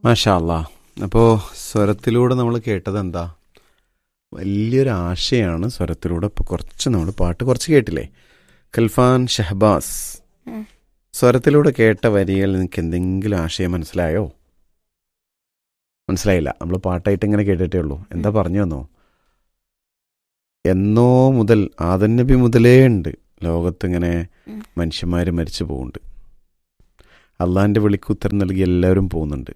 മാഷാല്ലാ അപ്പോൾ സ്വരത്തിലൂടെ നമ്മൾ കേട്ടത് എന്താ വലിയൊരു ആശയാണ് സ്വരത്തിലൂടെ ഇപ്പോൾ കുറച്ച് നമ്മൾ പാട്ട് കുറച്ച് കേട്ടില്ലേ ഖൽഫാൻ ഷഹബാസ് ഉം. സ്വരത്തിലൂടെ കേട്ട വരികൾ നിങ്ങൾക്ക് എന്തെങ്കിലും ആശയം മനസ്സിലായോ മനസ്സിലായില്ല നമ്മൾ പാട്ടായിട്ട് ഇങ്ങനെ കേട്ടിട്ടേ ഉള്ളൂ എന്താ പറഞ്ഞു തന്നോ എന്നോ മുതൽ ആദന്നബി മുതലേ ഉണ്ട് ലോകത്തിങ്ങനെ ഉം. മനുഷ്യന്മാർ മരിച്ചു പോകുന്നുണ്ട് അള്ളാഹിൻ്റെ വിളിക്ക് ഉത്തരം നൽകി എല്ലാവരും പോകുന്നുണ്ട്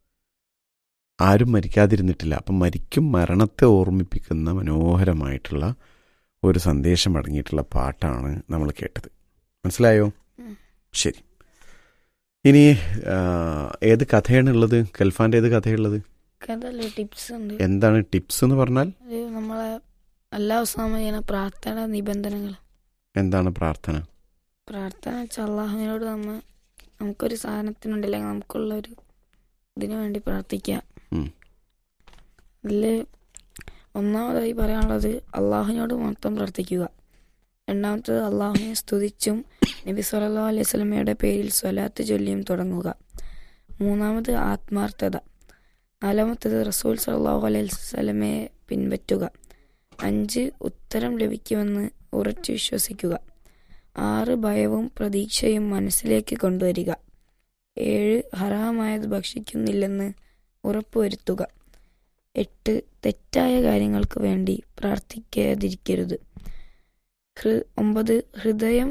ആരും മരിക്കാതിരുന്നിട്ടില്ല അപ്പം മരിക്കും മരണത്തെ ഓർമ്മിപ്പിക്കുന്ന മനോഹരമായിട്ടുള്ള ഒരു സന്ദേശം അടങ്ങിയിട്ടുള്ള പാട്ടാണ് നമ്മൾ കേട്ടത് മനസ്സിലായോ ഉം. ശരി ഇനി ആ, ഏത് കഥയാണുള്ളത് ഖൽഫാൻ്റെ ഏത് കഥയുള്ളത് കഥല്ലേ ടിപ്സ് ഉണ്ട് എന്താണ് ടിപ്സ് എന്ന് പറഞ്ഞാൽ അത് നമ്മളെ എല്ലാ ദിവസവും ചെയ്യുന്ന പ്രാർത്ഥന നിബന്ധനകൾ എന്താണ് പ്രാർത്ഥന പ്രാർത്ഥന വെച്ചാൽ അള്ളാഹുവിനോട് നമ്മ നമുക്കൊരു സാധനത്തിനുണ്ടല്ലെങ്കിൽ നമുക്കുള്ള ഒരു ഇതിനു വേണ്ടി പ്രാർത്ഥിക്കുക ഉം. അതിൽ ഒന്നാമതായി പറയാനുള്ളത് അള്ളാഹുവിനോട് മാത്രം പ്രാർത്ഥിക്കുക രണ്ടാമത്തത് അള്ളാഹുവിനെ സ്തുതിച്ചും നബി സല്ലല്ലാഹു അലൈഹി സ്വലമയുടെ പേരിൽ സ്വലാത്ത് ചൊല്ലിയും തുടങ്ങുക മൂന്നാമത് ആത്മാർത്ഥത നാലാമത്തത് റസൂൽ സല്ലല്ലാഹു അലൈഹി സ്വലമയെ പിൻപറ്റുക അഞ്ച് ഉത്തരം ലഭിക്കുമെന്ന് ഉറച്ചു വിശ്വസിക്കുക ആറ് ഭയവും പ്രതീക്ഷയും മനസ്സിലേക്ക് കൊണ്ടുവരിക ഏഴ് ഹറാമായത് ഭക്ഷിക്കുന്നില്ലെന്ന് ഉറപ്പുവരുത്തുക എട്ട് തെറ്റായ കാര്യങ്ങൾക്ക് വേണ്ടി പ്രാർത്ഥിക്കാതിരിക്കരുത് ഹൃ ഒമ്പത് ഹൃദയം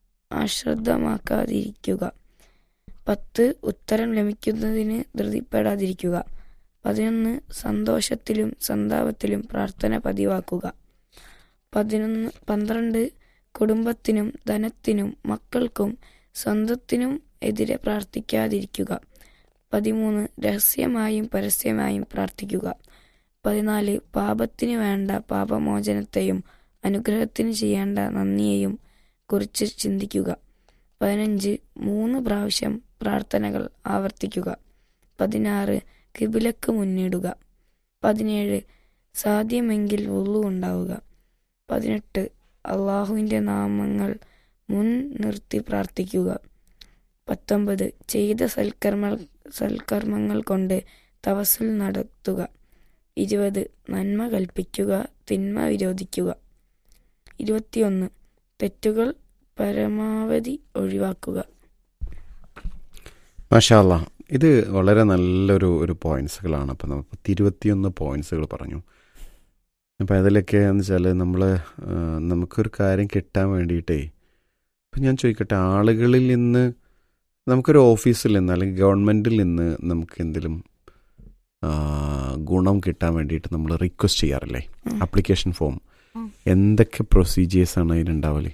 അശ്രദ്ധമാക്കാതിരിക്കുക പത്ത് ഉത്തരം ലഭിക്കുന്നതിന് ധൃതിപ്പെടാതിരിക്കുക പതിനൊന്ന് സന്തോഷത്തിലും സന്താപത്തിലും പ്രാർത്ഥന പതിവാക്കുക പതിനൊന്ന് പന്ത്രണ്ട് കുടുംബത്തിനും ധനത്തിനും മക്കൾക്കും സ്വന്തത്തിനും എതിരെ പ്രാർത്ഥിക്കാതിരിക്കുക പതിമൂന്ന് രഹസ്യമായും പരസ്യമായും പ്രാർത്ഥിക്കുക പതിനാല് പാപത്തിന് വേണ്ട പാപമോചനത്തെയും അനുഗ്രഹത്തിന് ചെയ്യേണ്ട നന്ദിയെയും കുറിച്ച് ചിന്തിക്കുക പതിനഞ്ച് മൂന്ന് പ്രാവശ്യം പ്രാർത്ഥനകൾ ആവർത്തിക്കുക പതിനാറ് കിബിലക്ക് മുന്നിടുക പതിനേഴ് സാധ്യമെങ്കിൽ ഉള്ളു ഉണ്ടാവുക പതിനെട്ട് അള്ളാഹുവിൻ്റെ നാമങ്ങൾ മുൻ നിർത്തി പ്രാർത്ഥിക്കുക പത്തൊമ്പത് ചെയ്ത സൽക്കർമ്മ സൽക്കർമ്മങ്ങൾ കൊണ്ട് തവസുൽ നടത്തുക ഇരുപത് നന്മ കൽപ്പിക്കുക തിന്മ വിരോധിക്കുക ഇരുപത്തിയൊന്ന് തെറ്റുകൾ പരമാവധി ഒഴിവാക്കുക മാഷാല്ല ഇത് വളരെ നല്ലൊരു ഒരു പോയിന്റ്സുകളാണ് അപ്പം നമുക്ക് ഇരുപത്തിയൊന്ന് പോയിന്റ്സുകൾ പറഞ്ഞു അപ്പം അതിലൊക്കെ എന്ന് വെച്ചാൽ നമ്മൾ നമുക്കൊരു കാര്യം കിട്ടാൻ വേണ്ടിയിട്ടേ ഇപ്പം ഞാൻ ചോദിക്കട്ടെ ആളുകളിൽ നിന്ന് നമുക്കൊരു ഓഫീസിൽ നിന്ന് അല്ലെങ്കിൽ ഗവൺമെൻറ്റിൽ നിന്ന് നമുക്ക് എന്തെങ്കിലും ആ, ഗുണം കിട്ടാൻ വേണ്ടിയിട്ട് നമ്മൾ റിക്വസ്റ്റ് ചെയ്യാറില്ലേ ഉം. ആപ്ലിക്കേഷൻ ഫോം ഉം. എന്തൊക്കെ പ്രൊസീജിയേഴ്സാണ് അതിനുണ്ടാവല്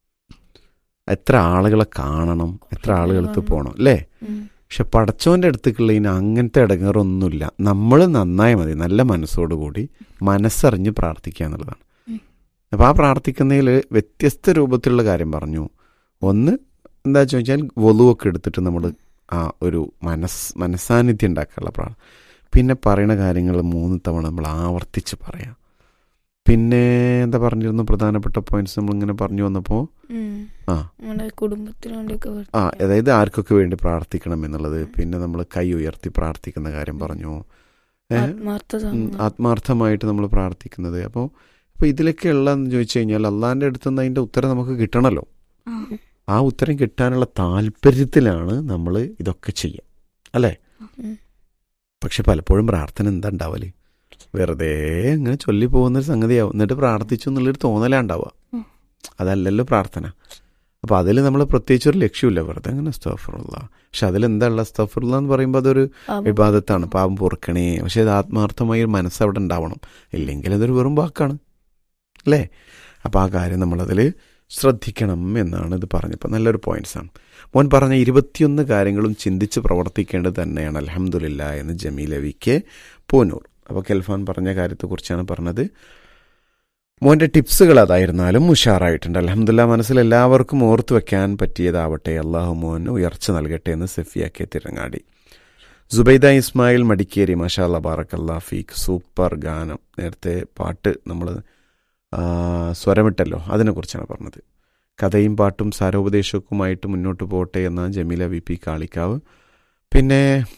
എത്ര ആളുകളെ കാണണം എത്ര ആളുകൾക്ക് പോകണം അല്ലേ ഉം. പക്ഷെ പടച്ചോൻ്റെ അടുത്തേക്കുള്ളതിന് അങ്ങനത്തെ ഇടങ്ങേറൊന്നുമില്ല നമ്മൾ നന്നായി മതി നല്ല മനസ്സോടുകൂടി മനസ്സറിഞ്ഞ് പ്രാർത്ഥിക്കുക എന്നുള്ളതാണ് ഉം. അപ്പോൾ ആ പ്രാർത്ഥിക്കുന്നതിൽ വ്യത്യസ്ത രൂപത്തിലുള്ള കാര്യം പറഞ്ഞു ഒന്ന് എന്താ ചോദിച്ചാൽ വലുവൊക്കെ എടുത്തിട്ട് നമ്മൾ ആ ഒരു മനസ് മനസ്സാന്നിധ്യം ഉണ്ടാക്കാനുള്ള പ്രാർത്ഥന പിന്നെ പറയുന്ന കാര്യങ്ങൾ മൂന്ന് തവണ നമ്മൾ ആവർത്തിച്ച് പറയാം പിന്നെ എന്താ പറഞ്ഞിരുന്നു പ്രധാനപ്പെട്ട പോയിന്റ്സ് നമ്മളിങ്ങനെ പറഞ്ഞു വന്നപ്പോൾ ഉം. ആ. നമ്മുടെ കുടുംബത്തിന് വേണ്ടിയൊക്കെ ആ പ്രാർത്ഥിക്കുക. അതായത് ആർക്കൊക്കെ വേണ്ടി പ്രാർത്ഥിക്കണം എന്നുള്ളത് പിന്നെ നമ്മൾ കൈ ഉയർത്തി പ്രാർത്ഥിക്കുന്ന കാര്യം പറഞ്ഞു ഏ? ആത്മാർത്ഥത ഉം, ആത്മാർത്ഥമായിട്ട് നമ്മൾ പ്രാർത്ഥിക്കുന്നത് അപ്പോൾ അപ്പോൾ ഇതിലൊക്കെ ഉള്ളതെന്ന് ചോദിച്ചു കഴിഞ്ഞാൽ അള്ളാഹിൻ്റെ അടുത്ത് നിന്ന് അതിൻ്റെ ഉത്തരം നമുക്ക് കിട്ടണമല്ലോ ആ ഉത്തരം കിട്ടാനുള്ള താല്പര്യത്തിലാണ് നമ്മൾ ഇതൊക്കെ ചെയ്യുക അല്ലേ ഉം. പക്ഷെ പലപ്പോഴും പ്രാർത്ഥന എന്താ ഉണ്ടാവല് വെറുതെ ഇങ്ങനെ ചൊല്ലി പോകുന്നൊരു സംഗതിയാവും എന്നിട്ട് പ്രാർത്ഥിച്ചു എന്നുള്ളൊരു തോന്നലാ ഉണ്ടാവുക ഉം. അതല്ലല്ലോ പ്രാർത്ഥന അപ്പോൾ അതിൽ നമ്മൾ പ്രത്യേകിച്ച് ഒരു ലക്ഷ്യമില്ല വെറുതെ അങ്ങനെ സ്തഫറുള്ള പക്ഷെ അതിലെന്താ ഉള്ള സ്തഫറുള്ള എന്ന് പറയുമ്പോൾ അതൊരു പാപം. വിവാദത്താണ് പാപം പൊറുക്കണേ പക്ഷെ അത് ആത്മാർത്ഥമായി ഒരു മനസ്സ് അവിടെ ഉണ്ടാവണം ഇല്ലെങ്കിൽ അതൊരു വെറും വാക്കാണ് അല്ലേ അപ്പോൾ ആ കാര്യം നമ്മളതിൽ ശ്രദ്ധിക്കണം എന്നാണ് ഇത് പറഞ്ഞപ്പോൾ നല്ലൊരു പോയിന്റ്സാണ് മോൻ പറഞ്ഞ ഇരുപത്തിയൊന്ന് കാര്യങ്ങളും ചിന്തിച്ച് പ്രവർത്തിക്കേണ്ടത് തന്നെയാണ് അലഹമുല്ല എന്ന് ജമീല വി കെ പൂനൂർ അപ്പോൾ കെൽഫാൻ പറഞ്ഞ കാര്യത്തെക്കുറിച്ചാണ് പറഞ്ഞത് മോൻ്റെ ടിപ്സുകൾ അതായിരുന്നാലും ഉഷാറായിട്ടുണ്ട് അലഹമുല്ല മനസ്സിൽ എല്ലാവർക്കും ഓർത്തു വെക്കാൻ പറ്റിയതാവട്ടെ അള്ളാഹു മോൻ ഉയർച്ച നൽകട്ടെ എന്ന് സഫിയ കെ തിരങ്ങാടി സുബൈദ ഇസ്മായിൽ മടിക്കേരി മഷാല്ല ബാറക്കല്ലാ ഫീക്ക് സൂപ്പർ ഗാനം നേരത്തെ പാട്ട് നമ്മൾ സ്വരമിട്ടല്ലോ അതിനെക്കുറിച്ചാണ് പറഞ്ഞത് കഥയും പാട്ടും സാരോപദേശവുമായിട്ട് മുന്നോട്ട് പോകട്ടെ എന്ന ജമീല വി പി കാളിക്കാവ് പിന്നെ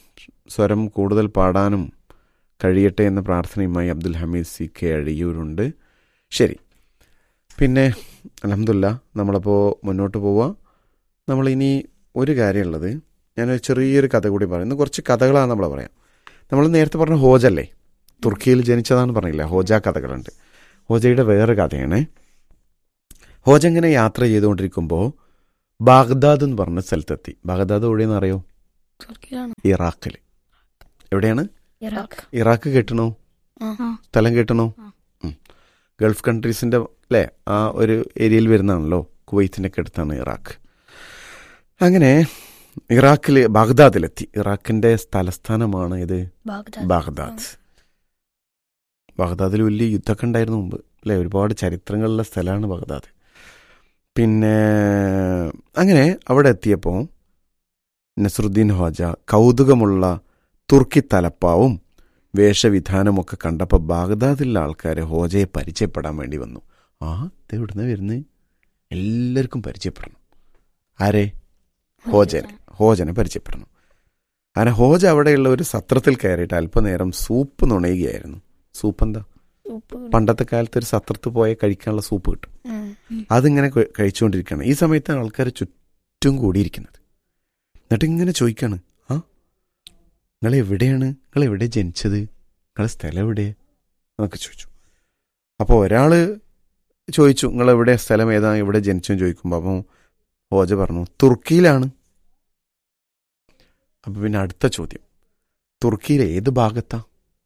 സ്വരം കൂടുതൽ പാടാനും കഴിയട്ടെ എന്ന പ്രാർത്ഥനയുമായി അബ്ദുൽ ഹമീദ് സി കെ അഴിയൂരുണ്ട് ശരി പിന്നെ അലഹമില്ല നമ്മളപ്പോൾ മുന്നോട്ട് പോവുക നമ്മളിനി ഒരു കാര്യമുള്ളത് ഞാനൊരു ചെറിയൊരു കഥ കൂടി പറയും ഇന്ന് കുറച്ച് കഥകളാണ് നമ്മൾ പറയാം നമ്മൾ നേരത്തെ പറഞ്ഞ ഹോജല്ലേ തുർക്കിയിൽ ജനിച്ചതാണെന്ന് പറഞ്ഞില്ല ഹോജ കഥകളുണ്ട് ഹോജയുടെ വേറെ കഥയാണ് ഹോജ ഇങ്ങനെ യാത്ര ചെയ്തുകൊണ്ടിരിക്കുമ്പോൾ ബാഗ്ദാദ് എന്ന് പറഞ്ഞ സ്ഥലത്തെത്തി ബാഗ്ദാദ് എവിടെയെന്ന് അറിയോ തുർക്കിയിലാണ് ഇറാഖിൽ എവിടെയാണ് ഇറാഖ് ഇറാഖ് കേട്ടണോ ആ സ്ഥലം കേട്ടണോ ആ. ഉം. ഗൾഫ് കൺട്രീസിന്റെ അല്ലേ ആ ഒരു ഏരിയയിൽ വരുന്നതാണല്ലോ കുവൈത്തിൻ്റെ ഒക്കെ അടുത്താണ് ഇറാഖ് അങ്ങനെ ഇറാഖിൽ ബാഗ്ദാദിലെത്തി ഇറാഖിന്റെ തലസ്ഥാനമാണ് ഇത് ബാഗ്ദാദ് ബാഗ്ദാദിൽ വലിയ യുദ്ധമൊക്കെ ഉണ്ടായിരുന്നു മുമ്പ് അല്ലേ ഒരുപാട് ചരിത്രങ്ങളുള്ള സ്ഥലമാണ് ബാഗ്ദാദ് പിന്നെ അങ്ങനെ അവിടെ എത്തിയപ്പോൾ നസറുദ്ദീൻ ഹോജ കൗതുകമുള്ള തുർക്കി തലപ്പാവും വേഷവിധാനമൊക്കെ കണ്ടപ്പോൾ ബാഗ്ദാദിലുള്ള ആൾക്കാർ ഹോജയെ പരിചയപ്പെടാൻ വേണ്ടി വന്നു ആ ഇത് എവിടുന്ന് വരുന്നത് എല്ലാവർക്കും പരിചയപ്പെടണം ആരെ ഹോജനെ ഹോജനെ പരിചയപ്പെടണം അങ്ങനെ ഹോജ അവിടെയുള്ള ഒരു സത്രത്തിൽ കയറിയിട്ട് അല്പനേരം സൂപ്പ് നുണയുകയായിരുന്നു സൂപ്പ് എന്താ ഉപ്പ് പണ്ടത്തെ കാലത്ത് ഒരു സത്രത്ത് പോയ കഴിക്കാനുള്ള സൂപ്പ് കിട്ടും ഉം. അതിങ്ങനെ കഴി- കഴിച്ചുകൊണ്ടിരിക്കുകയാണ് ഈ സമയത്താണ് ആൾക്കാർ ചുറ്റും കൂടിയിരിക്കുന്നത് എന്നിട്ട് ഇങ്ങനെ ചോദിക്കാണ് ആ നിങ്ങൾ എവിടെയാണ് നിങ്ങൾ എവിടെ ജനിച്ചത് നിങ്ങളെ സ്ഥലം എവിടെ എന്നൊക്കെ ചോദിച്ചു അപ്പോൾ ഒരാൾ ചോദിച്ചു നിങ്ങൾ എവിടെ സ്ഥലം ഏതാ എവിടെ ജനിച്ചെന്ന് ചോദിക്കുമ്പോൾ അപ്പം ഹോജ പറഞ്ഞു തുർക്കിയിലാണ് അപ്പം പിന്നെ അടുത്ത ചോദ്യം തുർക്കിയിൽ ഏത് ഭാഗത്താ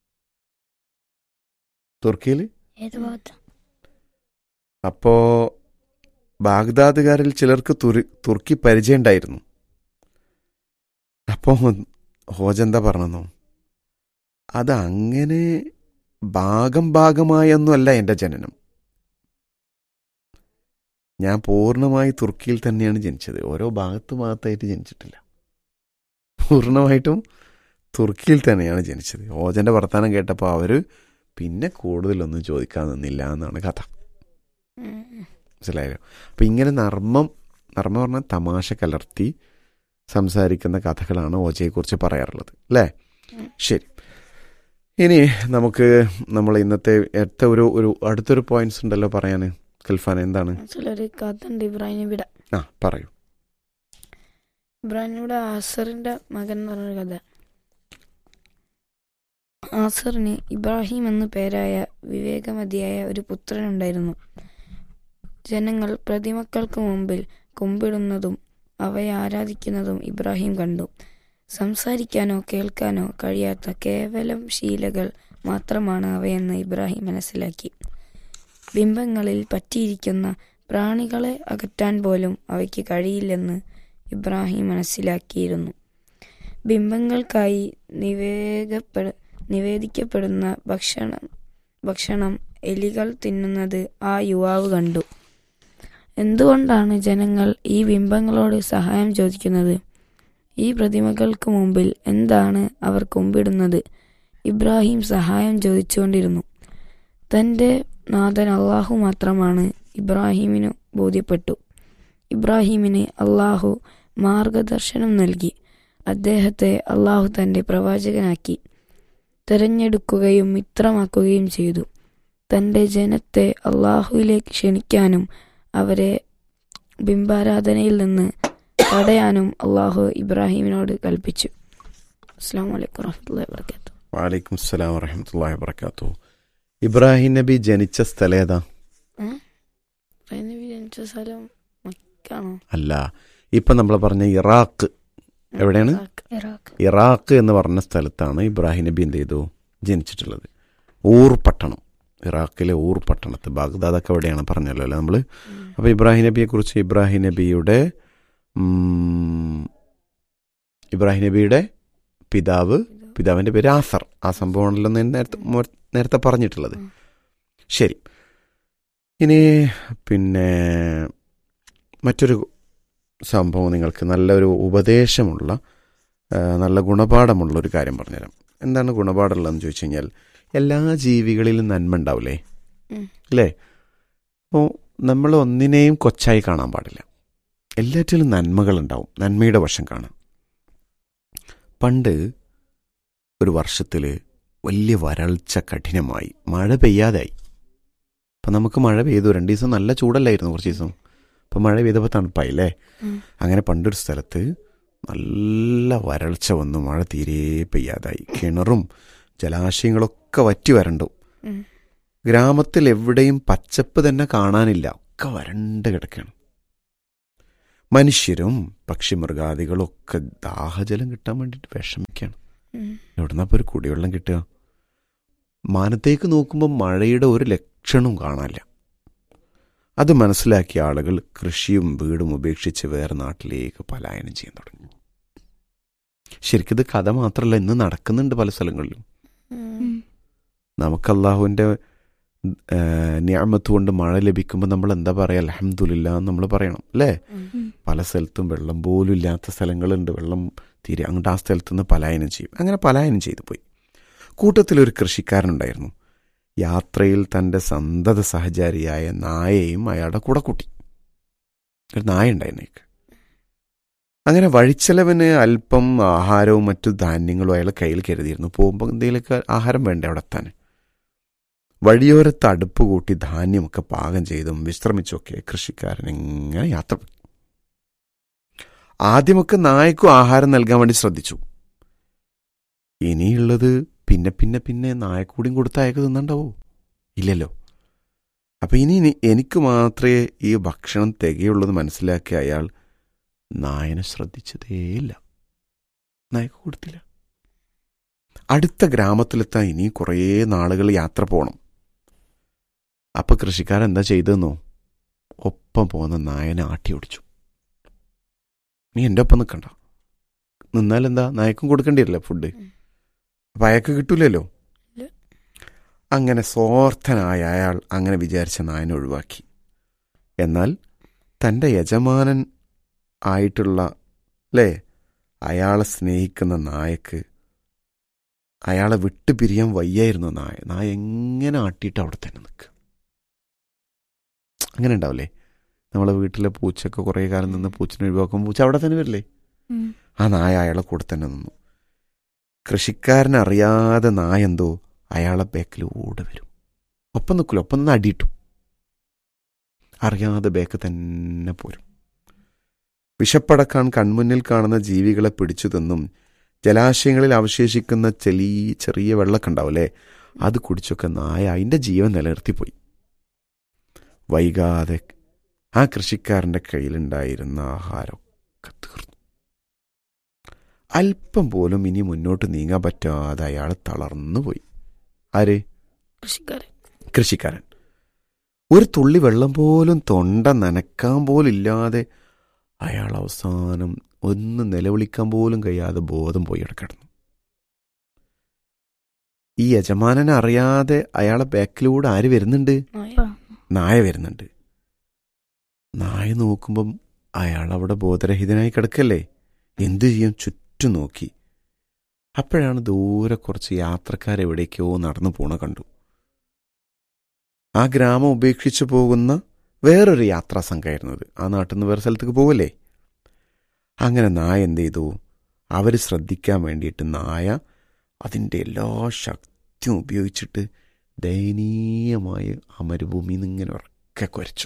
തുർക്കിയിൽ ഏത് ഭാഗത്ത് അപ്പോ ബാഗ്ദാദുകാരിൽ ചിലർക്ക് തുറി തുർക്കി പരിചയമുണ്ടായിരുന്നു അപ്പോൾ ഹോജ എന്താ പറഞ്ഞെന്നോ അത് അങ്ങനെ ഭാഗം ഭാഗമായൊന്നുമല്ല എൻ്റെ ജനനം ഞാൻ പൂർണ്ണമായി തുർക്കിയിൽ തന്നെയാണ് ജനിച്ചത് ഓരോ ഭാഗത്ത് ഭാഗത്തായിട്ട് ജനിച്ചിട്ടില്ല പൂർണ്ണമായിട്ടും തുർക്കിയിൽ തന്നെയാണ് ജനിച്ചത് ഹോജന്റെ വർത്തമാനം കേട്ടപ്പോൾ അവർ പിന്നെ കൂടുതലൊന്നും ചോദിക്കാൻ നിന്നില്ല എന്നാണ് കഥ ഉം. മനസ്സിലായല്ലോ അപ്പം ഇങ്ങനെ നർമ്മം നർമ്മം പറഞ്ഞാൽ തമാശ കലർത്തി സംസാരിക്കുന്ന കഥകളാണ് ഓജയെക്കുറിച്ച് പറയാറുള്ളത് അല്ലേ ഉം. ശരി ഇനി നമുക്ക് നമ്മൾ ഇന്നത്തെ അടുത്ത ഒരു ഒരു അടുത്തൊരു പോയിന്റ്സ് ഉണ്ടല്ലോ പറയാൻ ഖൽഫാൻ എന്താണ് മനസ്സിലൊരു കഥ ഉണ്ട് ഇബ്രാഹിം നബിയുടെ ആ പറയൂ ഇബ്രാഹിം നബിയുടെ ആസറിന്റെ മകൻ എന്ന് പറഞ്ഞൊരു കഥ ആസറിന് ഇബ്രാഹിം എന്നു പേരായ വിവേകമതിയായ ഒരു പുത്രനുണ്ടായിരുന്നു ജനങ്ങൾ പ്രതിമക്കൾക്ക് മുമ്പിൽ കുമ്പിടുന്നതും അവയെ ആരാധിക്കുന്നതും ഇബ്രാഹിം കണ്ടു സംസാരിക്കാനോ കേൾക്കാനോ കഴിയാത്ത കേവലം ശീലകൾ മാത്രമാണ് അവയെന്ന് ഇബ്രാഹിം മനസ്സിലാക്കി ബിംബങ്ങളിൽ പറ്റിയിരിക്കുന്ന പ്രാണികളെ അകറ്റാൻ പോലും അവയ്ക്ക് കഴിയില്ലെന്ന് ഇബ്രാഹിം മനസ്സിലാക്കിയിരുന്നു ബിംബങ്ങൾക്കായി നിവേദപ്പെട നിവേദിക്കപ്പെടുന്ന ഭക്ഷണം ഭക്ഷണം എലികൾ തിന്നുന്നത് ആ യുവാവ് കണ്ടു എന്തുകൊണ്ടാണ് ജനങ്ങൾ ഈ ബിംബങ്ങളോട് സഹായം ചോദിക്കുന്നത് ഈ പ്രതിമകൾക്ക് മുമ്പിൽ എന്താണ് അവർ കുമ്പിടുന്നത് ഇബ്രാഹിം സഹായം ചോദിച്ചുകൊണ്ടിരുന്നു തൻ്റെ നാഥൻ അള്ളാഹു മാത്രമാണ് ഇബ്രാഹിമിനു ബോധ്യപ്പെട്ടു ഇബ്രാഹിമിന് അള്ളാഹു മാർഗദർശനം നൽകി അദ്ദേഹത്തെ അള്ളാഹു തൻ്റെ പ്രവാചകനാക്കി തിരഞ്ഞെടുക്കുകയും മിത്രമാക്കുകയും ചെയ്തു തൻ്റെ ജനത്തെ അള്ളാഹുവിലേക്ക് ക്ഷണിക്കാനും അവരെ ബിംബാരാധനയിൽ നിന്ന് തടയാനും അള്ളാഹു ഇബ്രാഹിമിനോട് കൽപ്പിച്ചു അസ്സാം വലൈക്കും വാഹമത്തല്ലാ വാബർക്കാത്തു വാലൈക്കും സ്സലാം വറഹമത്തല്ലാ വർക്കാത്തു ഇബ്രാഹിം നബി ജനിച്ച സ്ഥലം ഏതാ ഇബ്രാഹിം നബി ജനിച്ച സ്ഥലം മക്കാണോ അല്ല ഇപ്പം നമ്മൾ പറഞ്ഞ ഇറാഖ് എവിടെയാണ്? ഇറാഖ് ഇറാഖ് എന്ന് പറഞ്ഞ സ്ഥലത്താണ് ഇബ്രാഹിം നബി എന്ത് ചെയ്തു ജനിച്ചിട്ടുള്ളത് ഊർ പട്ടണം ഇറാഖിലെ ഊർ പട്ടണത്ത് ബാഗ്ദാദൊക്കെ എവിടെയാണ് പറഞ്ഞല്ലോ അല്ലേ നമ്മൾ അപ്പോൾ ഇബ്രാഹിം നബിയെക്കുറിച്ച് ഇബ്രാഹിം നബിയുടെ ഉം, ഇബ്രാഹിം നബിയുടെ പിതാവ് പിതാവിൻ്റെ പേര് ആസർ ആ സംഭവമാണല്ലോ ഞാൻ നേരത്തെ മോ- നേരത്തെ പറഞ്ഞിട്ടുള്ളത് ഉം. ശരി ഇനി പിന്നെ മറ്റൊരു സംഭവം നിങ്ങൾക്ക് നല്ലൊരു ഉപദേശമുള്ള ആ, നല്ല ഗുണപാഠമുള്ള ഒരു കാര്യം പറഞ്ഞുതരാം എന്താണ് ഗുണപാഠമുള്ളതെന്ന് ചോദിച്ചു കഴിഞ്ഞാൽ എല്ലാ ജീവികളിലും നന്മ ഉണ്ടാവില്ലേ ഉം. അല്ലേ അപ്പോൾ നമ്മൾ ഒന്നിനെയും കൊച്ചായി കാണാൻ പാടില്ല എല്ലാറ്റിലും നന്മകളുണ്ടാവും നന്മയുടെ വശം കാണാം പണ്ട് ഒരു വർഷത്തിൽ വലിയ വരൾച്ച കഠിനമായി മഴ പെയ്യാതായി അപ്പം നമുക്ക് മഴ പെയ്തു രണ്ട് ദിവസം നല്ല ചൂടല്ലായിരുന്നു കുറച്ച് ദിവസം അപ്പം മഴ പെയ്തപ്പോൾ തണുപ്പായി അല്ലേ ഉം. അങ്ങനെ പണ്ടൊരു സ്ഥലത്ത് നല്ല വരൾച്ച വന്നു മഴ തീരെ പെയ്യാതായി കിണറും ജലാശയങ്ങളൊക്കെ വറ്റി വരണ്ടു ഉം. ഗ്രാമത്തിൽ എവിടെയും പച്ചപ്പ് തന്നെ കാണാനില്ല ഒക്കെ വരണ്ട് കിടക്കുകയാണ് മനുഷ്യരും പക്ഷിമൃഗാദികളും ഒക്കെ ദാഹജലം കിട്ടാൻ വേണ്ടിയിട്ട് വിഷമിക്കുകയാണ് ഉം. എവിടുന്നപ്പോൾ ഒരു കുടിവെള്ളം കിട്ടുക മാനത്തേക്ക് നോക്കുമ്പോൾ മഴയുടെ ഒരു ലക്ഷണവും കാണാനില്ല അത് മനസ്സിലാക്കിയ ആളുകൾ കൃഷിയും വീടും ഉപേക്ഷിച്ച് വേറെ നാട്ടിലേക്ക് പലായനം ചെയ്യാൻ തുടങ്ങി ശരിക്കും ഇത് കഥ മാത്രമല്ല ഇന്ന് നടക്കുന്നുണ്ട് പല സ്ഥലങ്ങളിലും ഉം. നമുക്ക് അള്ളാഹുവിൻ്റെ ഞാമത്ത് കൊണ്ട് മഴ ലഭിക്കുമ്പോൾ നമ്മൾ എന്താ പറയുക അലഹമുല്ല എന്ന് നമ്മൾ പറയണം അല്ലേ ഉം. പല സ്ഥലത്തും വെള്ളം പോലും ഇല്ലാത്ത സ്ഥലങ്ങളുണ്ട് വെള്ളം തീരെ അങ്ങോട്ട് ആ സ്ഥലത്ത് നിന്ന് പലായനം ചെയ്യും അങ്ങനെ പലായനം ചെയ്തു പോയി കൂട്ടത്തിലൊരു കൃഷിക്കാരനുണ്ടായിരുന്നു യാത്രയിൽ തൻ്റെ സന്തത സഹചാരിയായ നായയും അയാളുടെ കൂടെ കൂട്ടി ഒരു നായ ഉണ്ടായിരുന്നേക്ക് അങ്ങനെ വഴിച്ചെലവിന് അല്പം ആഹാരവും മറ്റു ധാന്യങ്ങളും അയാൾ കയ്യിൽ കരുതിയിരുന്നു പോകുമ്പോൾ എന്തെങ്കിലുമൊക്കെ ആഹാരം വേണ്ടേ അവിടെ എത്താൻ വഴിയോരത്ത് അടുപ്പ് കൂട്ടി ധാന്യമൊക്കെ പാകം ചെയ്തും വിശ്രമിച്ചുമൊക്കെ കൃഷിക്കാരൻ ഇങ്ങനെ യാത്ര പോയി ആദ്യമൊക്കെ നായക്കും ആഹാരം നൽകാൻ വേണ്ടി ശ്രദ്ധിച്ചു ഇനിയുള്ളത് പിന്നെ പിന്നെ പിന്നെ നായക്കൂടിയും കൊടുത്ത് അയക്ക് തിന്നണ്ടാവോ ഇല്ലല്ലോ അപ്പൊ ഇനി ഇനി എനിക്ക് മാത്രമേ ഈ ഭക്ഷണം തികയുള്ളത് മനസ്സിലാക്കിയ അയാൾ നായനെ ശ്രദ്ധിച്ചതേയില്ല നായക്ക് കൊടുത്തില്ല അടുത്ത ഗ്രാമത്തിലെത്താൻ ഇനി കുറേ നാളുകൾ യാത്ര പോകണം അപ്പൊ കൃഷിക്കാരൻ എന്താ ചെയ്തെന്നോ ഒപ്പം പോകുന്ന നായനെ ആട്ടി ഓടിച്ചു നീ എൻ്റെ ഒപ്പം നിൽക്കണ്ട നിന്നാലെന്താ നായക്കും കൊടുക്കേണ്ടി വരില്ല ഫുഡ് ഉം. അപ്പൊ അയാൾക്ക് കിട്ടൂലല്ലോ ഇല്ല. അങ്ങനെ സ്വാർത്ഥനായ അയാൾ അങ്ങനെ വിചാരിച്ച നായനെ ഒഴിവാക്കി എന്നാൽ തൻ്റെ യജമാനൻ ആയിട്ടുള്ള അല്ലേ അയാളെ സ്നേഹിക്കുന്ന നായക്ക് അയാളെ വിട്ടു പിരിയാൻ വയ്യായിരുന്നു നായ നായ എങ്ങനെ ആട്ടിയിട്ട് അവിടെ തന്നെ നിൽക്കുക അങ്ങനെ ഉണ്ടാവില്ലേ നമ്മളെ വീട്ടിലെ പൂച്ചയൊക്കെ കുറേ കാലം നിന്ന് പൂച്ചനെ ഒഴിവാക്കുമ്പോൾ പൂച്ച അവിടെ തന്നെ വരില്ലേ ഉം. ആ നായ അയാളെ കൂടെ തന്നെ നിന്നു കൃഷിക്കാരനറിയാതെ നായ എന്തോ അയാളെ ബാക്കിൽ ഓടി വരും ഒപ്പം നിൽക്കില്ല ഒപ്പം നിന്ന് അടിയിട്ടു അറിയാതെ ബാക്ക് തന്നെ പോരും വിഷപ്പടക്കാൻ കൺമുന്നിൽ കാണുന്ന ജീവികളെ പിടിച്ചു തിന്നും ജലാശയങ്ങളിൽ അവശേഷിക്കുന്ന ചെലി ചെറിയ വെള്ളമൊക്കെ ഉണ്ടാവില്ലേ അത് കുടിച്ചൊക്കെ നായ അതിൻ്റെ ജീവൻ നിലനിർത്തിപ്പോയി വൈകാതെ ആ കൃഷിക്കാരൻ്റെ കയ്യിലുണ്ടായിരുന്ന ആഹാരമൊക്കെ തീർന്നു അല്പം പോലും ഇനി മുന്നോട്ട് നീങ്ങാൻ പറ്റാതെ അയാൾ തളർന്നുപോയി ആര് കൃഷിക്കാരൻ കൃഷിക്കാരൻ ഒരു തുള്ളി വെള്ളം പോലും തൊണ്ട നനക്കാൻ പോലും ഇല്ലാതെ അയാൾ അവസാനം ഒന്ന് നിലവിളിക്കാൻ പോലും കഴിയാതെ ബോധം പോയി അവിടെ കിടന്നു ഈ യജമാനനെ അറിയാതെ അയാളെ ബാക്കിലൂടെ ആര് വരുന്നുണ്ട് നായ നായ വരുന്നുണ്ട് നായ നോക്കുമ്പം അയാൾ അവിടെ ബോധരഹിതനായി കിടക്കല്ലേ എന്തു ചെയ്യും ചുറ്റും നോക്കി അപ്പോഴാണ് ദൂരെ കുറച്ച് യാത്രക്കാരെവിടേക്കോ നടന്നു പോണ കണ്ടു ആ ഗ്രാമം ഉപേക്ഷിച്ചു പോകുന്ന വേറൊരു യാത്രാ സംഘമായിരുന്നത് ആ നാട്ടിൽ നിന്ന് വേറെ സ്ഥലത്തേക്ക് പോവല്ലേ അങ്ങനെ നായ എന്ത് ചെയ്തു അവർ ശ്രദ്ധിക്കാൻ വേണ്ടിയിട്ട് നായ അതിൻ്റെ എല്ലാ ശക്തിയും ഉപയോഗിച്ചിട്ട് ദയനീയമായി ആ മരുഭൂമിയിൽ നിന്ന് ഇങ്ങനെ ഉറക്കെ കുരച്ചു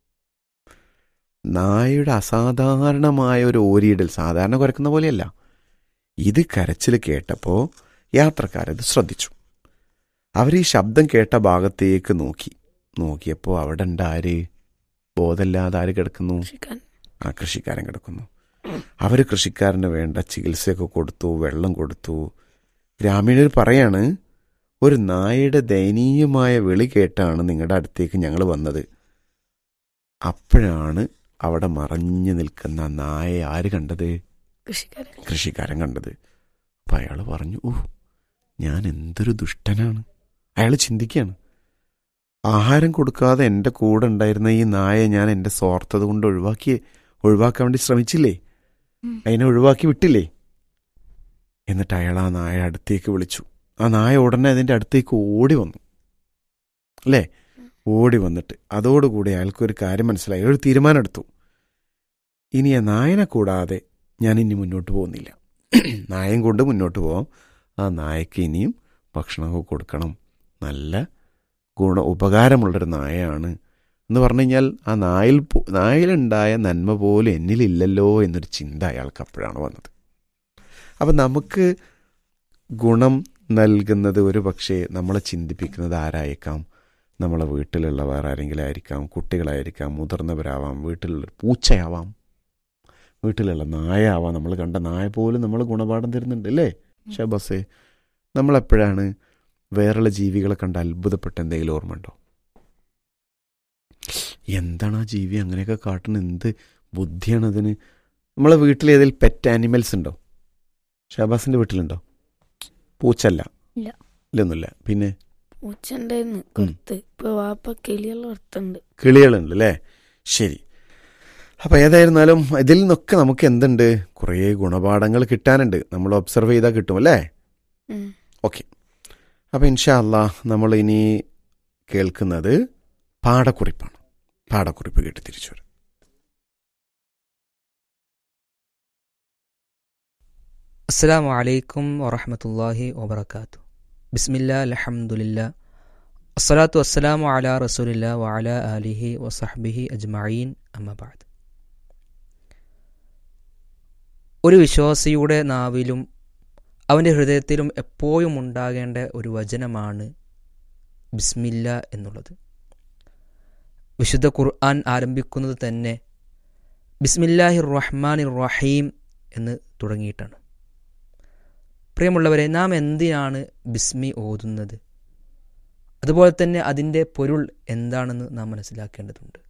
നായയുടെ അസാധാരണമായ ഒരു ഓരിയിടൽ സാധാരണ കുരക്കുന്ന പോലെയല്ല ഇത് കരച്ചിൽ കേട്ടപ്പോൾ യാത്രക്കാരത് ശ്രദ്ധിച്ചു അവർ ഈ ശബ്ദം കേട്ട ഭാഗത്തേക്ക് നോക്കി നോക്കിയപ്പോൾ അവിടെ ഉണ്ട് ആര് ബോധമില്ലാതെ ആര് കിടക്കുന്നു കൃഷിക്കാരൻ ആ കൃഷിക്കാരൻ കിടക്കുന്നു അവർ കൃഷിക്കാരന് വേണ്ട ചികിത്സയൊക്കെ കൊടുത്തു വെള്ളം കൊടുത്തു ഗ്രാമീണർ പറയാണ് ഒരു നായയുടെ ദയനീയമായ വിളി കേട്ടാണ് നിങ്ങളുടെ അടുത്തേക്ക് ഞങ്ങൾ വന്നത് അപ്പോഴാണ് അവിടെ മറഞ്ഞു നിൽക്കുന്ന നായയെ ആര് കണ്ടത് കൃഷിക്കാരൻ കൃഷിക്കാരൻ കണ്ടത് അപ്പം അയാൾ പറഞ്ഞു ഓ ഞാൻ എന്തൊരു ദുഷ്ടനാണ് അയാൾ ചിന്തിക്കുകയാണ് ആഹാരം കൊടുക്കാതെ എൻ്റെ കൂടെ ഉണ്ടായിരുന്ന ഈ നായ ഞാൻ എൻ്റെ സ്വാർത്ഥത കൊണ്ട് ഒഴിവാക്കി ഒഴിവാക്കാൻ വേണ്ടി ശ്രമിച്ചില്ലേ ഉം. അതിനെ ഒഴിവാക്കി വിട്ടില്ലേ എന്നിട്ട് അയാൾ ആ നായ അടുത്തേക്ക് വിളിച്ചു ആ നായ ഉടനെ അതിൻ്റെ അടുത്തേക്ക് ഓടി വന്നു അല്ലേ ഓടി വന്നിട്ട് അതോടുകൂടി അയാൾക്കൊരു കാര്യം മനസ്സിലായി ഒരു തീരുമാനം എടുത്തു ഇനി ആ നായനെ കൂടാതെ ഞാൻ ഇനി മുന്നോട്ട് പോകുന്നില്ല നായം കൊണ്ട് മുന്നോട്ട് പോവാം ആ നായക്ക് ഇനിയും ഭക്ഷണമൊക്കെ കൊടുക്കണം നല്ല ഗുണ ഉപകാരമുള്ളൊരു നായയാണ് എന്ന് പറഞ്ഞു കഴിഞ്ഞാൽ ആ നായിൽ പോ- നായിലുണ്ടായ നന്മ പോലും എന്നിലില്ലല്ലോ എന്നൊരു ചിന്ത അയാൾക്ക് അപ്പോഴാണ് വന്നത് അപ്പം നമുക്ക് ഗുണം നൽകുന്നത് ഒരു പക്ഷേ നമ്മളെ ചിന്തിപ്പിക്കുന്നത് ആരായേക്കാം നമ്മളെ വീട്ടിലുള്ള വേറെ ആരെങ്കിലും ആയിരിക്കാം കുട്ടികളായിരിക്കാം മുതിർന്നവരാവാം വീട്ടിലുള്ള പൂച്ചയാവാം വീട്ടിലുള്ള നായ ആവാം നമ്മൾ കണ്ട നായ പോലും നമ്മൾ ഗുണപാഠം തരുന്നുണ്ട് അല്ലേ ഷബസേ നമ്മളെപ്പോഴാണ് വേറെയുള്ള ജീവികളെ കണ്ട് അത്ഭുതപ്പെട്ട എന്തെങ്കിലും ഓർമ്മ ഉണ്ടോ എന്താണ് ആ ജീവി അങ്ങനെയൊക്കെ കാട്ടുന്നത് എന്ത് ബുദ്ധിയാണ് അതിന് നമ്മളെ വീട്ടിൽ ഏതെങ്കിലും പെറ്റ് ആനിമൽസ് ഉണ്ടോ ഷാബാസിന്റെ വീട്ടിലുണ്ടോ പൂച്ചല്ല ഇല്ല. ഇല്ലൊന്നുമില്ല പിന്നെ പൂച്ച ഉണ്ടായിരുന്നു കൊടുത്ത് ഇപ്പൊ വാപ്പ കിളിയുള്ള പുറത്തുണ്ട് കിളികളുണ്ട് അല്ലേ ശരി അപ്പം ഏതായിരുന്നാലും ഇതിൽ നിന്നൊക്കെ നമുക്ക് എന്തുണ്ട് കുറേ ഗുണപാഠങ്ങൾ കിട്ടാനുണ്ട് നമ്മൾ ഒബ്സർവ് ചെയ്താൽ കിട്ടും അല്ലേ ഉം. ഓക്കെ അപ്പം ഇൻഷാ അല്ലാ നമ്മൾ ഇനി കേൾക്കുന്നത് പാടക്കുറിപ്പാണ് പാടക്കുറിപ്പ് കേട്ട് തിരിച്ചു വരാം അസ്സാം വലൈക്കും വറഹമത്തല്ലാഹി വബർക്കാത്തു ബിസ്മില്ല അലഹമുല്ല അസ്സലാത്തു വസ്സലാമു അലാ റസൂലില്ല വഅല ആലിഹി വസഹ്ബിഹി അജ്മഈൻ അമ്മബാദ് ഒരു വിശ്വാസിയുടെ നാവിലും അവൻ്റെ ഹൃദയത്തിലും എപ്പോഴും ഉണ്ടാകേണ്ട ഒരു വചനമാണ് ബിസ്മില്ല എന്നുള്ളത് വിശുദ്ധ ഖുർആൻ ആരംഭിക്കുന്നത് തന്നെ ബിസ്മില്ലാഹിർ റഹ്മാനിർ റഹീം എന്ന് തുടങ്ങിയിട്ടാണ് പ്രിയമുള്ളവരെ നാം എന്തിനാണ് ബിസ്മി ഓതുന്നത് അതുപോലെ തന്നെ അതിൻ്റെ പൊരുൾ എന്താണെന്ന് നാം മനസ്സിലാക്കേണ്ടതുണ്ട്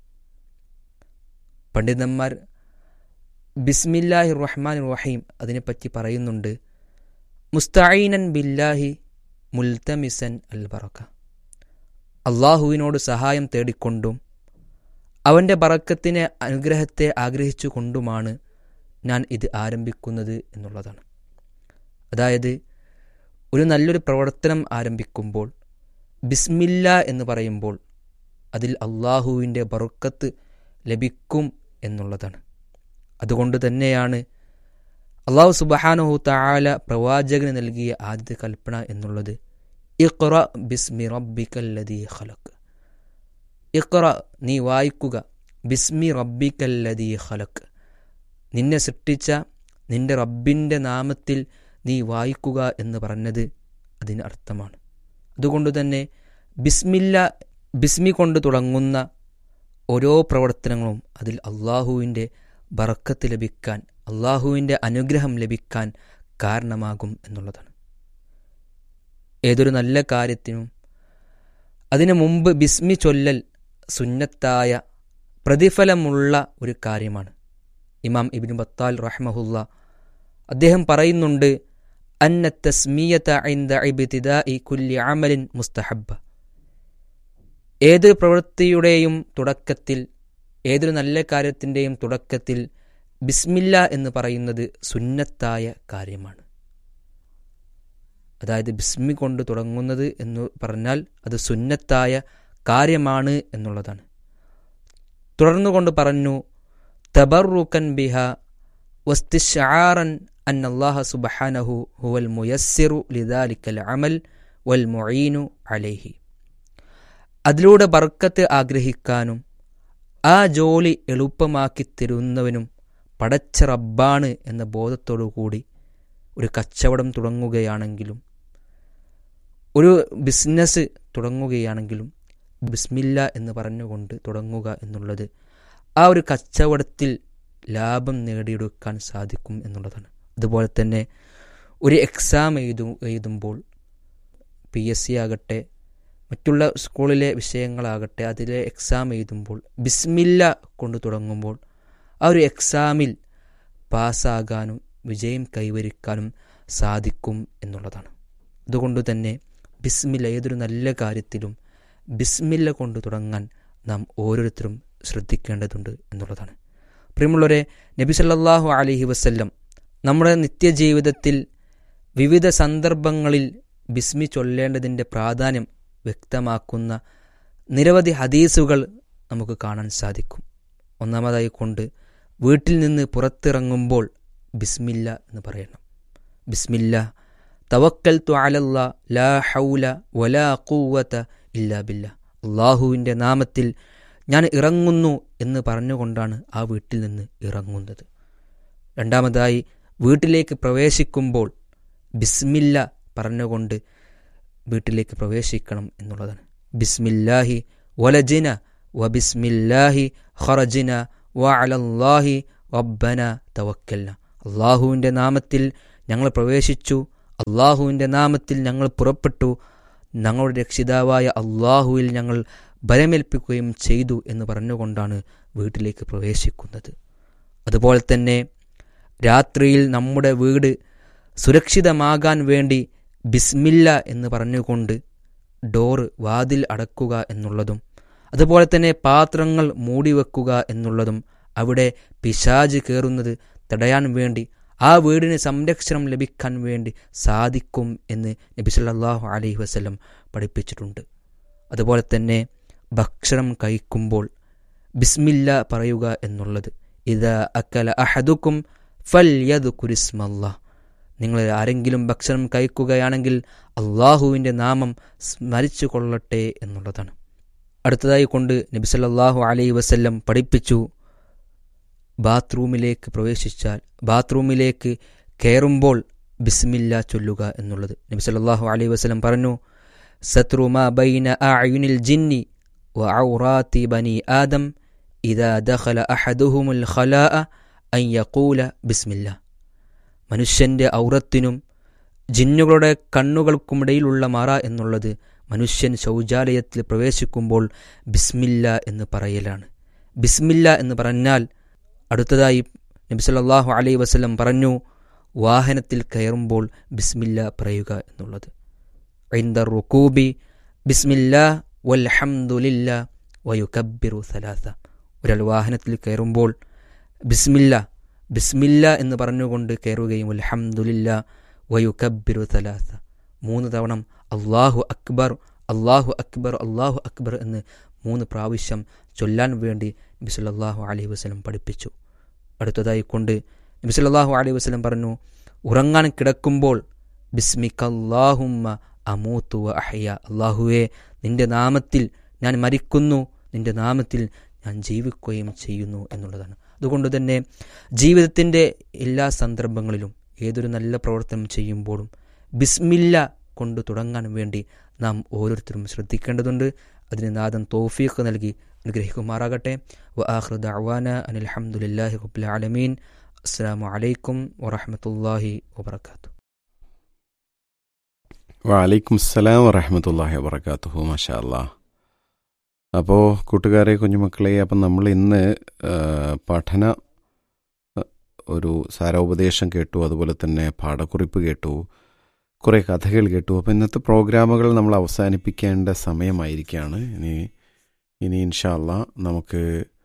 പണ്ഡിതന്മാർ ബിസ്മില്ലാഹി റഹ്മാൻ റഹീം അതിനെപ്പറ്റി പറയുന്നുണ്ട് മുസ്തഈനൻ ബില്ലാഹി മുൽത്തമിസൻ അൽ ബറക്ക അള്ളാഹുവിനോട് സഹായം തേടിക്കൊണ്ടും അവൻ്റെ ബറക്കത്തിനെ അനുഗ്രഹത്തെ ആഗ്രഹിച്ചു കൊണ്ടുമാണ് ഞാൻ ഇത് ആരംഭിക്കുന്നത് എന്നുള്ളതാണ് അതായത് ഒരു നല്ലൊരു പ്രവർത്തനം ആരംഭിക്കുമ്പോൾ ബിസ്മില്ല എന്ന് പറയുമ്പോൾ അതിൽ അള്ളാഹുവിൻ്റെ ബറുക്കത്ത് ലഭിക്കും എന്നുള്ളതാണ് അതുകൊണ്ട് തന്നെയാണ് അള്ളാഹു സുബഹാനുഹു താല പ്രവാചകന് നൽകിയ ആദ്യ കൽപ്പന എന്നുള്ളത് ഇഖ്റ ബിസ്മി റബ്ബിക്കല്ലദീ ഖലക്ക് ഇഖ്റ നീ വായിക്കുക ബിസ്മി റബ്ബിക്കല്ലദീ ഖലക്ക് നിന്നെ സൃഷ്ടിച്ച നിന്റെ റബ്ബിൻ്റെ നാമത്തിൽ നീ വായിക്കുക എന്ന് പറഞ്ഞത് അതിന് അർത്ഥമാണ് അതുകൊണ്ട് തന്നെ ബിസ്മില്ല ബിസ്മി കൊണ്ട് തുടങ്ങുന്ന ഓരോ പ്രവർത്തനങ്ങളും അതിൽ അള്ളാഹുവിൻ്റെ ബറക്കത്ത് ലഭിക്കാൻ അള്ളാഹുവിൻ്റെ അനുഗ്രഹം ലഭിക്കാൻ കാരണമാകും എന്നുള്ളതാണ് ഏതൊരു നല്ല കാര്യത്തിനും അതിനു മുമ്പ് ബിസ്മി ചൊല്ലൽ സുന്നത്തായ പ്രതിഫലമുള്ള ഒരു കാര്യമാണ് ഇമാം ഇബിൻ ബത്താൽ റഹ്മഹുല്ല അദ്ദേഹം പറയുന്നുണ്ട് അന്ന തസ്മീയത ഐന്ദ ഇബ്തിദാഇ കുല്ലി അമലിൻ മുസ്തഹബ്ബ ഏത് പ്രവൃത്തിയുടെയും തുടക്കത്തിൽ ഏതൊരു നല്ല കാര്യത്തിൻ്റെയും തുടക്കത്തിൽ ബിസ്മില്ല എന്ന് പറയുന്നത് സുന്നത്തായ കാര്യമാണ് അതായത് ബിസ്മി കൊണ്ട് തുടങ്ങുന്നത് എന്ന് പറഞ്ഞാൽ അത് സുന്നത്തായ കാര്യമാണ് എന്നുള്ളതാണ് തുടർന്നുകൊണ്ട് പറഞ്ഞു തബറുക്കൻ ബിഹ വസ്തിഷാറൻ أن الله سبحانه هو الميسر لذلك العمل والمعين عليه അതിലൂടെ ബർക്കത്ത് ആഗ്രഹിക്കാനും ആ ജോലി എളുപ്പമാക്കി തരുന്നവനും പടച്ച റബ്ബാണ് എന്ന ബോധത്തോടു കൂടി ഒരു കച്ചവടം തുടങ്ങുകയാണെങ്കിലും ഒരു ബിസിനസ് തുടങ്ങുകയാണെങ്കിലും ബിസ്മില്ല എന്ന് പറഞ്ഞുകൊണ്ട് തുടങ്ങുക എന്നുള്ളത് ആ ഒരു കച്ചവടത്തിൽ ലാഭം നേടിയെടുക്കാൻ സാധിക്കും എന്നുള്ളതാണ് അതുപോലെ തന്നെ ഒരു എക്സാം എഴുതു എഴുതുമ്പോൾ പി എസ് സി ആകട്ടെ മറ്റുള്ള സ്കൂളിലെ വിഷയങ്ങളാകട്ടെ അതിലെ എക്സാം എഴുതുമ്പോൾ ബിസ്മില്ല കൊണ്ട് തുടങ്ങുമ്പോൾ ആ ഒരു എക്സാമിൽ പാസ്സാകാനും വിജയം കൈവരിക്കാനും സാധിക്കും എന്നുള്ളതാണ് അതുകൊണ്ട് തന്നെ ബിസ്മില്ല ഏതൊരു നല്ല കാര്യത്തിലും ബിസ്മില്ല കൊണ്ട് തുടങ്ങാൻ നാം ഓരോരുത്തരും ശ്രദ്ധിക്കേണ്ടതുണ്ട് എന്നുള്ളതാണ് പ്രിയമുള്ളവരെ നബി സല്ലല്ലാഹു അലൈഹി വസല്ലം നമ്മുടെ നിത്യജീവിതത്തിൽ വിവിധ സന്ദർഭങ്ങളിൽ ബിസ്മി ചൊല്ലേണ്ടതിൻ്റെ പ്രാധാന്യം വ്യക്തമാക്കുന്ന നിരവധി ഹദീസുകൾ നമുക്ക് കാണാൻ സാധിക്കും ഒന്നാമതായി കൊണ്ട് വീട്ടിൽ നിന്ന് പുറത്തിറങ്ങുമ്പോൾ ബിസ്മില്ല എന്ന് പറയണം ബിസ്മില്ല തവക്കൽത്തു അലല്ലാ ലാ ഹൗല വലാ ഖൂവത ഇല്ലാ ബില്ല അള്ളാഹുവിൻ്റെ നാമത്തിൽ ഞാൻ ഇറങ്ങുന്നു എന്ന് പറഞ്ഞുകൊണ്ടാണ് ആ വീട്ടിൽ നിന്ന് ഇറങ്ങുന്നത് രണ്ടാമതായി വീട്ടിലേക്ക് പ്രവേശിക്കുമ്പോൾ ബിസ്മില്ല പറഞ്ഞുകൊണ്ട് വീട്ടിലേക്ക് പ്രവേശിക്കണം എന്നുള്ളതാണ് ബിസ്മില്ലാഹി വലജിന വ ബിസ്മില്ലാഹി ഖറജിന വ അലല്ലാഹി റബ്ബന തവക്കൽന അള്ളാഹുവിൻ്റെ നാമത്തിൽ ഞങ്ങൾ പ്രവേശിച്ചു അള്ളാഹുവിൻ്റെ നാമത്തിൽ ഞങ്ങൾ പുറപ്പെട്ടു ഞങ്ങളുടെ രക്ഷിതാവായ അള്ളാഹുവിൽ ഞങ്ങൾ ബലമേൽപ്പിക്കുകയും ചെയ്തു എന്ന് പറഞ്ഞുകൊണ്ടാണ് വീട്ടിലേക്ക് പ്രവേശിക്കുന്നത് അതുപോലെ തന്നെ രാത്രിയിൽ നമ്മുടെ വീട് സുരക്ഷിതമാകാൻ വേണ്ടി ബിസ്മില്ല എന്ന് പറഞ്ഞുകൊണ്ട് ഡോറ് വാതിൽ അടക്കുക എന്നുള്ളതും അതുപോലെ തന്നെ പാത്രങ്ങൾ മൂടിവെക്കുക എന്നുള്ളതും അവിടെ പിശാജ് കയറുന്നത് തടയാൻ വേണ്ടി ആ വീടിന് സംരക്ഷണം ലഭിക്കാൻ വേണ്ടി സാധിക്കും എന്ന് നബി സല്ലല്ലാഹു അലൈഹി വസല്ലം പഠിപ്പിച്ചിട്ടുണ്ട് അതുപോലെ തന്നെ ഭക്ഷണം കഴിക്കുമ്പോൾ ബിസ്മില്ല പറയുക എന്നുള്ളത് ഇത് അക്കല അഹദുക്കും ഫൽ യദ് കുരിസ്മല്ല നിങ്ങൾ ആരെങ്കിലും ഭക്ഷണം കഴിക്കുകയാണെങ്കിൽ അള്ളാഹുവിൻ്റെ നാമം സ്മരിച്ചു കൊള്ളട്ടെ എന്നുള്ളതാണ് അടുത്തതായി കൊണ്ട് നബി സല്ലല്ലാഹു അലൈഹി വസല്ലം പഠിപ്പിച്ചു ബാത്റൂമിലേക്ക് പ്രവേശിച്ചാൽ ബാത്റൂമിലേക്ക് കയറുമ്പോൾ ബിസ്മില്ല ചൊല്ലുക എന്നുള്ളത് നബി സല്ലല്ലാഹു അലൈഹി വസല്ലം പറഞ്ഞു സത്രു മാ ബൈന അഅയുനിൽ ജിന്നി വ ഔറാത്തി ബനി ആദം ഇദാ ദഖല അഹദുഹുമുൽ ഖലാഅ അൻ യഖൂല ബിസ്മില്ല മനുഷ്യന്റെ ഔറത്തിനും ജിന്നുകളുടെ കണ്ണുകൾക്കുമിടയിലുള്ള മറ എന്നുള്ളത് മനുഷ്യൻ ശൗചാലയത്തിൽ പ്രവേശിക്കുമ്പോൾ ബിസ്മില്ല എന്ന് പറയലാണ് ബിസ്മില്ല എന്ന് പറഞ്ഞാൽ അടുത്തതായി നബി സല്ലല്ലാഹു അലൈഹി വസല്ലം പറഞ്ഞു വാഹനത്തിൽ കയറുമ്പോൾ ബിസ്മില്ല പറയുക എന്നുള്ളത് ഐന്ദ റുക്കൂബി ബിസ്മില്ല വൽഹംദുലില്ല വയുക്കബിറു സലാസ ഒരാൾ വാഹനത്തിൽ കയറുമ്പോൾ ബിസ്മില്ല ബിസ്മില്ല എന്ന് പറഞ്ഞുകൊണ്ട് കയറുകയും അൽഹംദുലില്ല വയുക്കബിറു സലാസ മൂന്ന് തവണ അള്ളാഹു അക്ബർ അള്ളാഹു അക്ബർ അള്ളാഹു അക്ബർ എന്ന് മൂന്ന് പ്രാവശ്യം ചൊല്ലാൻ വേണ്ടി നബി സല്ലല്ലാഹു അലൈഹി വസല്ലം പഠിപ്പിച്ചു അടുത്തതായി കൊണ്ട് നബി സല്ലല്ലാഹു അലൈഹി വസല്ലം പറഞ്ഞു ഉറങ്ങാൻ കിടക്കുമ്പോൾ ബിസ്മിക്കല്ലാഹുമ്മ അമൂത്തു വ അഹ്യ അള്ളാഹുവേ നിന്റെ നാമത്തിൽ ഞാൻ മരിക്കുന്നു നിന്റെ നാമത്തിൽ ഞാൻ ജീവിക്കുകയും ചെയ്യുന്നു എന്നുള്ളതാണ് അതുകൊണ്ട് തന്നെ ജീവിതത്തിൻ്റെ എല്ലാ സന്ദർഭങ്ങളിലും ഏതൊരു നല്ല പ്രവർത്തനം ചെയ്യുമ്പോഴും ബിസ്മില്ല കൊണ്ട് തുടങ്ങാൻ വേണ്ടി നാം ഓരോരുത്തരും ശ്രദ്ധിക്കേണ്ടതുണ്ട് അതിന് നാഥൻ തോഫീഖ് നൽകി അനുഗ്രഹിക്കുമാറാകട്ടെ വ ആഖിറു ദഅവാന അനിൽ ഹംദുലില്ലാഹി റബ്ബിൽ ആലമീൻ അസ്സലാമു അലൈക്കും വറഹ്മത്തുള്ളാഹി വബറകാതുഹു വലൈക്കും അസ്സലാം വറഹമത്തല്ലാഹി വബർക്കാത്തുഹു മാഷാ അല്ലാ അപ്പോൾ കൂട്ടുകാരെ കുഞ്ഞുമക്കളെ അപ്പം നമ്മൾ ഇന്ന് ആ, പഠന ആ, ഒരു സാരോപദേശം കേട്ടു അതുപോലെ തന്നെ പാഠക്കുറിപ്പ് കേട്ടു കുറേ കഥകൾ കേട്ടു അപ്പോൾ ഇന്നത്തെ പ്രോഗ്രാമുകൾ നമ്മൾ അവസാനിപ്പിക്കേണ്ട സമയമായിരിക്കുകയാണ് ഇനി ഇനി ഇൻഷാല്ല നമുക്ക്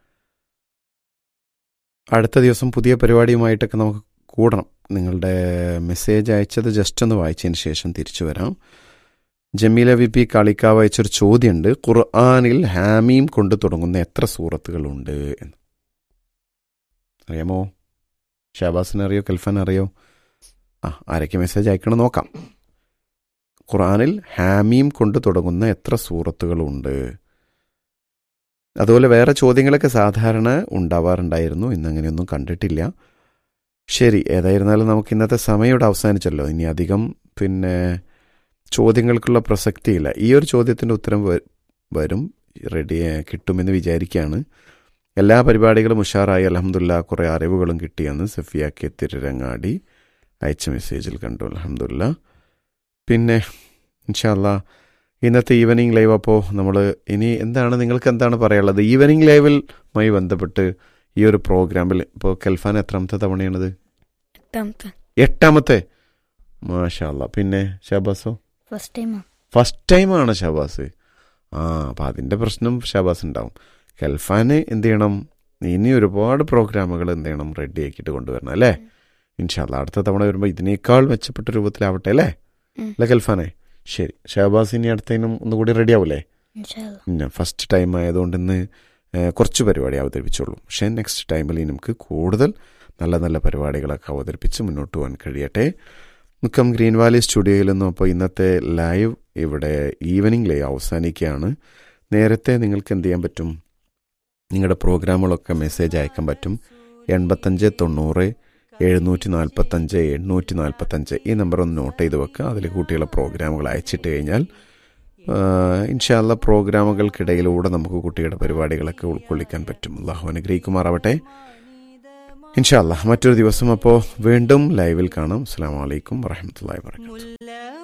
അടുത്ത ദിവസം പുതിയ പരിപാടിയുമായിട്ടൊക്കെ നമുക്ക് കൂടണം നിങ്ങളുടെ മെസ്സേജ് അയച്ചത് ജസ്റ്റ് ഒന്ന് വായിച്ചതിന് ശേഷം തിരിച്ചു വരാം ജമീല വി പി കാളിക്കാവ് അയച്ചൊരു ചോദ്യമുണ്ട് ഖുർആാനിൽ ഹാമീം കൊണ്ട് തുടങ്ങുന്ന എത്ര സൂറത്തുകളുണ്ട് എന്ന് അറിയാമോ ഷാബാസിന് അറിയോ കൽഫാൻ അറിയോ ആ ആരൊക്കെ മെസ്സേജ് അയക്കണം നോക്കാം ഖുർആാനിൽ ഹാമീം കൊണ്ട് തുടങ്ങുന്ന എത്ര സൂറത്തുകളുണ്ട് അതുപോലെ വേറെ ചോദ്യങ്ങളൊക്കെ സാധാരണ ഉണ്ടാവാറുണ്ടായിരുന്നു ഇന്നങ്ങനെയൊന്നും കണ്ടിട്ടില്ല ശരി ഏതായിരുന്നാലും നമുക്ക് ഇന്നത്തെ സമയം ഇവിടെ അവസാനിച്ചല്ലോ ഇനി അധികം പിന്നെ ചോദ്യങ്ങൾക്കുള്ള പ്രസക്തിയില്ല ഈ ഒരു ചോദ്യത്തിൻ്റെ ഉത്തരം വ- വരും റെഡി കിട്ടുമെന്ന് വിചാരിക്കുകയാണ് എല്ലാ പരിപാടികളും ഉഷാറായി അലഹമുല്ല കുറേ അറിവുകളും കിട്ടിയെന്ന് സഫിയാക്കി തിരുരങ്ങാടി അയച്ച മെസ്സേജിൽ കണ്ടു അലഹമുല്ല പിന്നെ ഇൻഷാല്ല ഇന്നത്തെ ഈവനിങ് ലൈവ് അപ്പോൾ നമ്മൾ ഇനി എന്താണ് നിങ്ങൾക്ക് എന്താണ് പറയാനുള്ളത് ഈവനിങ് ലൈവിലുമായി ബന്ധപ്പെട്ട് ഈ ഒരു പ്രോഗ്രാമിൽ ഇപ്പോൾ കെൽഫാൻ എത്രാമത്തെ തവണയാണിത് എട്ടാമത്തെ എട്ടാമത്തെ മാഷാല്ല പിന്നെ ഷാബാസോ ഫസ്റ്റ് ടൈമാ ഫസ്റ്റ് ടൈമാണ് ഷാബാസ് ആ അപ്പം അതിൻ്റെ പ്രശ്നം ഷാബാസ് ഉണ്ടാവും കെൽഫാന് എന്ത് ചെയ്യണം ഇനി ഒരുപാട് പ്രോഗ്രാമുകൾ എന്ത് ചെയ്യണം റെഡി ആക്കിയിട്ട് കൊണ്ടുവരണം അല്ലേ ഇൻഷാല്ല അടുത്ത തവണ വരുമ്പോൾ ഇതിനേക്കാൾ മെച്ചപ്പെട്ട രൂപത്തിലാവട്ടെ അല്ലേ ഉം. അല്ലേ കെൽഫാനെ ശരി ഷാബാസ് ഇനി അടുത്തതിനും ഒന്നുകൂടി റെഡി ആവൂലേ ഇൻഷാല്ലാ പിന്നെ ഫസ്റ്റ് ടൈം ആയതുകൊണ്ട് ഇന്ന് ഏഹ്, കുറച്ച് പരിപാടി അവതരിപ്പിച്ചോളൂ പക്ഷേ നെക്സ്റ്റ് ടൈമിൽ നമുക്ക് കൂടുതൽ നല്ല നല്ല പരിപാടികളൊക്കെ അവതരിപ്പിച്ച് മുന്നോട്ട് പോകാൻ കഴിയട്ടെ മുക്കം ഗ്രീൻ വാലി സ്റ്റുഡിയോയിൽ നിന്നും അപ്പോൾ ഇന്നത്തെ ലൈവ് ഇവിടെ ഈവനിങ് ലൈവ് അവസാനിക്കുകയാണ് നേരത്തെ നിങ്ങൾക്ക് എന്ത് ചെയ്യാൻ പറ്റും നിങ്ങളുടെ പ്രോഗ്രാമുകളൊക്കെ മെസ്സേജ് അയക്കാൻ പറ്റും എൺപത്തഞ്ച് തൊണ്ണൂറ് എഴുന്നൂറ്റി നാൽപ്പത്തഞ്ച് എണ്ണൂറ്റി നാൽപ്പത്തഞ്ച് ഈ നമ്പർ ഒന്ന് നോട്ട് ചെയ്ത് വെക്കുക അതിൽ കുട്ടികളെ പ്രോഗ്രാമുകൾ അയച്ചിട്ട് കഴിഞ്ഞാൽ ഇൻഷാല്ല പ്രോഗ്രാമുകൾക്കിടയിലൂടെ നമുക്ക് കുട്ടികളുടെ പരിപാടികളൊക്കെ ഉൾക്കൊള്ളിക്കാൻ പറ്റും അള്ളാഹു അനുഗ്രഹിക്കുമാറാവട്ടെ ഇൻഷാല്ല മറ്റൊരു ദിവസം അപ്പോൾ വീണ്ടും ലൈവിൽ കാണാം അസ്സാം വലൈക്കും വറഹമത്തല്ലാ വാബർക്കാത്തു